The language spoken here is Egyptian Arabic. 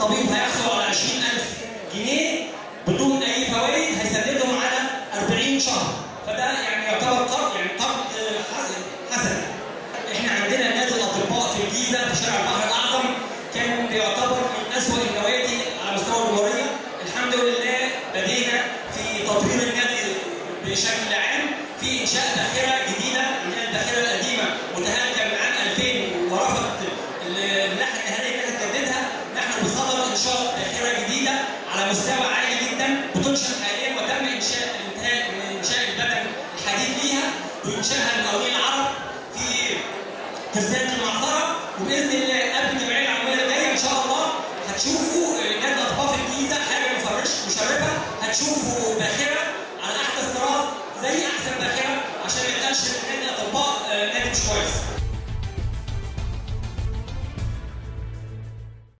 الطبيب هيحصل على 20000 جنيه بدون اي فوائد هيسددهم على 40 شهر فده يعني يعتبر قرض يعني قرض حسن حسن احنا عندنا نادي الاطباء في الجيزه في شارع البحر الاعظم كان بيعتبر من اسوء النوادي على مستوى الجمهوريه الحمد لله بدينا في تطوير النادي بشكل عام في انشاء باخره جديده اللي هي الباخره القديمه متهالكه من عام 2000 ورفضت اللائحه النهائيه انها تجددها نحن بصدد انشاء باخره جديده على مستوى عالي جدا بتنشا حاليا وتم انشاء الانتهاء من انشاء البدن الحديد ليها وانشائها المقاولين العرب في ترسانة المعصرة وبإذن الله قبل الجمعية العمومية الجاية إن شاء الله هتشوفوا نادي الأطباء في الجيزة حاجة مفرش مشرفة هتشوفوا باخرة على أحدث طراز زي أحسن باخرة عشان ما يتقالش إن نادي الأطباء نادي مش كويس.